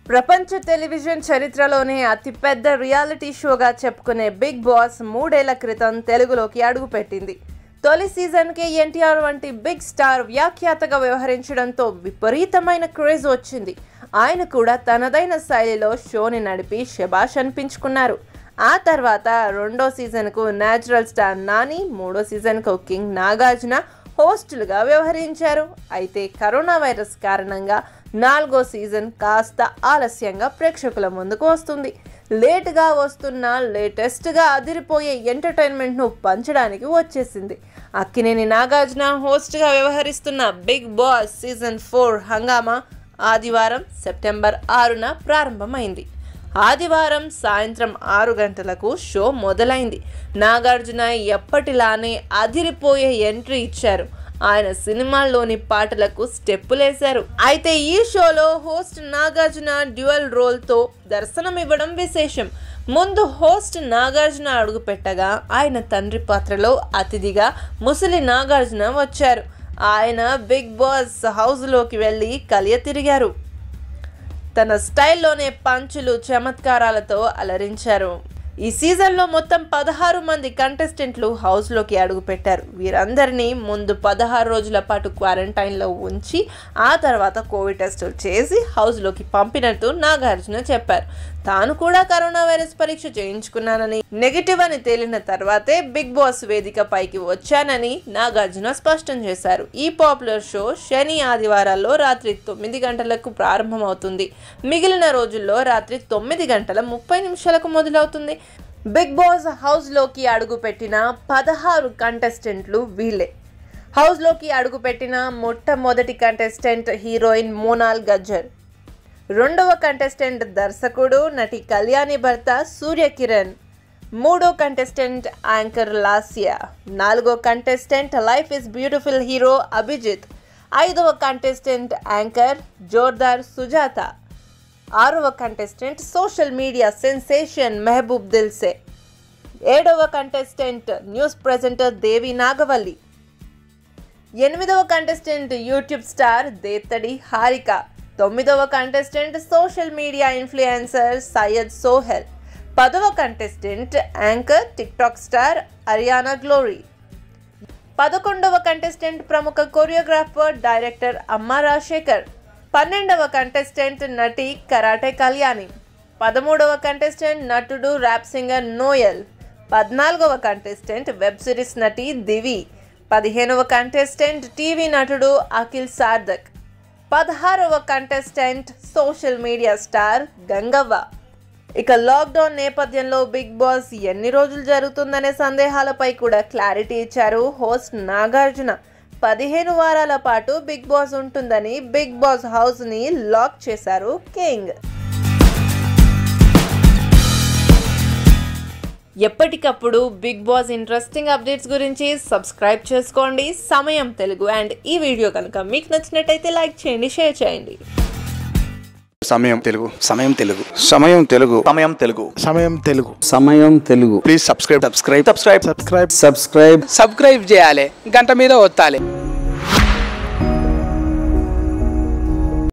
ప్రపంచ టెలివిజన్ చరిత్రలోనే అతిపెద్ద రియాలిటీ షోగా చెప్పుకునే బిగ్ బాస్ మూడేళ్ల క్రితం తెలుగులోకి అడుగుపెట్టింది తొలి సీజన్కే ఎన్టీఆర్ వంటి బిగ్ స్టార్ వ్యాఖ్యాతగా వ్యవహరించడంతో విపరీతమైన క్రేజ్ వచ్చింది ఆయన కూడా తనదైన శైలిలో షోని నడిపి శబాష్ అనిపించుకున్నారు ఆ తర్వాత రెండో సీజన్కు న్యాచురల్ స్టార్ నాని మూడో సీజన్కు కింగ్ నాగార్జున హోస్టులుగా వ్యవహరించారు అయితే కరోనా వైరస్ కారణంగా నాలుగో సీజన్ కాస్త ఆలస్యంగా ప్రేక్షకుల ముందుకు వస్తుంది లేటుగా వస్తున్న లేటెస్ట్గా అదిరిపోయే ఎంటర్టైన్మెంట్ను పంచడానికి వచ్చేసింది అక్కినేని నాగార్జున హోస్ట్గా వ్యవహరిస్తున్న బిగ్ బాస్ సీజన్ ఫోర్ హంగామా ఆదివారం సెప్టెంబర్ ఆరున ప్రారంభమైంది ఆదివారం సాయంత్రం ఆరు గంటలకు షో మొదలైంది నాగార్జున ఎప్పటిలానే అదిరిపోయే ఎంట్రీ ఇచ్చారు ఆయన సినిమాల్లోని పాటలకు స్టెప్పులేశారు అయితే ఈ షోలో హోస్ట్ నాగార్జున డ్యూయల్ రోల్తో దర్శనమివ్వడం విశేషం ముందు హోస్ట్ నాగార్జున అడుగుపెట్టగా ఆయన తండ్రి పాత్రలో అతిథిగా ముసలి నాగార్జున వచ్చారు ఆయన బిగ్ బాస్ హౌస్లోకి వెళ్ళి కలియ తిరిగారు తన స్టైల్లోనే పంచులు చమత్కారాలతో అలరించారు ఈ సీజన్లో మొత్తం పదహారు మంది కంటెస్టెంట్లు హౌస్లోకి అడుగుపెట్టారు వీరందరినీ ముందు పదహారు రోజుల పాటు క్వారంటైన్లో ఉంచి ఆ తర్వాత కోవిడ్ టెస్టులు చేసి హౌస్లోకి పంపినట్టు నాగార్జున చెప్పారు తాను కూడా కరోనా వైరస్ పరీక్ష చేయించుకున్నానని నెగిటివ్ అని తేలిన తర్వాతే బిగ్ బాస్ వేదిక పైకి వచ్చానని నాగార్జున స్పష్టం చేశారు ఈ పాపులర్ షో శని ఆదివారాల్లో రాత్రి తొమ్మిది గంటలకు ప్రారంభమవుతుంది మిగిలిన రోజుల్లో రాత్రి తొమ్మిది గంటల ముప్పై నిమిషాలకు మొదలవుతుంది బిగ్ బాస్ హౌస్లోకి అడుగుపెట్టిన పదహారు కంటెస్టెంట్లు వీళ్ళే హౌస్లోకి అడుగుపెట్టిన మొట్టమొదటి కంటెస్టెంట్ హీరోయిన్ మోనాల్ గజ్జర్ రెండవ కంటెస్టెంట్ దర్శకుడు నటి కళ్యాణి భర్త సూర్య కిరణ్ మూడో కంటెస్టెంట్ యాంకర్ లాస్యా నాలుగో contestant life is beautiful hero Abhijit ఐదవ కంటెస్టెంట్ యాంకర్ జోర్దార్ సుజాత ఆరవ contestant social media sensation Mehaboob Dilse ఏడవ contestant news presenter Devi Nagavalli ఎనిమిదవ contestant YouTube star Dethadi Harika తొమ్మిదవ contestant social media influencer Syed Sohel పదవ contestant anchor TikTok star Ariyana Glory పదకొండవ కంటెస్టెంట్ ప్రముఖ కొరియోగ్రాఫర్ డైరెక్టర్ అమ్మ రాజశేఖర్ పన్నెండవ కంటెస్టెంట్ నటి కరాటే కళ్యాణి పదమూడవ కంటెస్టెంట్ నటుడు ర్యాప్ సింగర్ నోయల్ పద్నాలుగవ కంటెస్టెంట్ వెబ్ సిరీస్ నటి దివి పదిహేనవ కంటెస్టెంట్ టీవీ నటుడు అఖిల్ సార్దక్ పదహారవ contestant social media star Gangavva ఇక లాక్డౌన్ నేపథ్యంలో బిగ్ బాస్ ఎన్ని రోజులు జరుగుతుందనే సందేహాలపై కూడా క్లారిటీ ఇచ్చారు హోస్ట్ నాగార్జున పదిహేను వారాల పాటు బిగ్ బాస్ ఉంటుందని బిగ్ బాస్ హౌస్ని లాక్ చేశారు కింగ్ ఎప్పటికప్పుడు బిగ్ బాస్ ఇంట్రెస్టింగ్ అప్డేట్స్ గురించి సబ్స్క్రైబ్ చేసుకోండి సమయం తెలుగు అండ్ ఈ వీడియో కనుక మీకు నచ్చినట్టయితే లైక్ చేయండి షేర్ చేయండి సమయం Telugu Samayam Telugu Samayam Telugu Samayam Telugu Samayam Telugu Samayam Telugu please subscribe subscribe subscribe subscribe subscribe subscribe చేయాలి గంట మీద ఒత్తాలి